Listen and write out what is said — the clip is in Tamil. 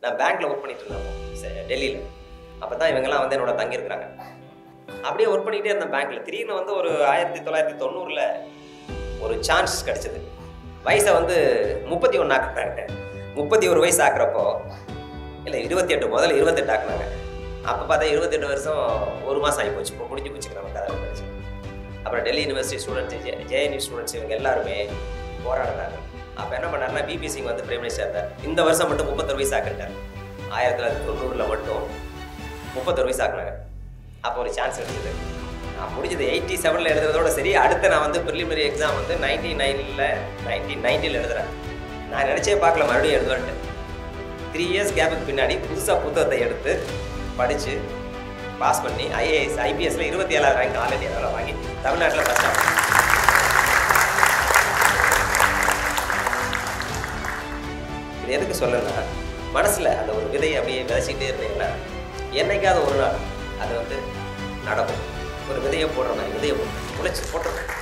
நான் பேங்க்கில் ஒர்க் பண்ணிட்டு இருந்தேன் டெல்லியில் அப்போ தான் இவங்கெல்லாம் வந்து என்னோட தங்கியிருக்கிறாங்க அப்படியே ஒர்க் பண்ணிக்கிட்டே இருந்தேன் பேங்க்கில் திடீர்னு வந்து ஒரு ஆயிரத்தி தொள்ளாயிரத்தி தொண்ணூறில் ஒரு சான்ஸ் கிடச்சிது வயசை வந்து முப்பத்தி ஒன்று ஆக்குறாங்க முப்பத்தி ஒரு வயசு ஆக்குறப்போ இல்லை இருபத்தி எட்டு முதல்ல இருபத்தெட்டு ஆக்குனாங்க அப்போ பார்த்தா இருபத்தெட்டு வருஷம் ஒரு மாதம் ஆகி போச்சு இப்போ முடிஞ்சு போச்சு நம்ம கதை முடிஞ்சு அப்புறம் Delhi university students J JNU students இவங்க எல்லாருமே போராடினாங்க அப்போ என்ன பண்ணாருன்னா பிபி சிங் வந்து பிரைம் மினிஸ்டர் இருந்தார் இந்த வருஷம் மட்டும் முப்பத்தொரு வயசு ஆக்கிட்டார் ஆயிரத்தி தொள்ளாயிரத்தி தொண்ணூறில் மட்டும் முப்பத்தொரு வயசு ஆக்குனாங்க அப்போ ஒரு சான்ஸ் கிடைச்சது நான் முடிஞ்சது எயிட்டி செவனில் எழுதுறதோட சரி அடுத்து நான் வந்து ப்ரிலிமினரி எக்ஸாம் வந்து நைன்டி நைனில் நைன்டீன் நைன்ட்டியில் எழுதுறேன் நான் நினச்சே பார்க்கல மறுபடியும் எழுதுவேன்ட்டு த்ரீ இயர்ஸ் கேப்புக்கு பின்னாடி புதுசாக புத்தகத்தை எடுத்து படித்து பாஸ் பண்ணி ஐஏஎஸ் ஐபிஎஸ்ல இருபத்தி ஏழாவது ரேங்க் ஆல் இந்தியாவில் வாங்கி தமிழ்நாட்டில் ஃபஸ்ட் ஆகும் இது எதுக்கு சொல்லணும்னா மனசில் அந்த ஒரு விதையை அப்படியே விதைச்சிக்கிட்டே இருந்தீங்கன்னா என்னைக்காவது ஒரு நாள் அது வந்து நடக்கும் ஒரு விதையை போடுற மாதிரி விதையை போட்டு முளைச்சி போட்டுருக்கோம்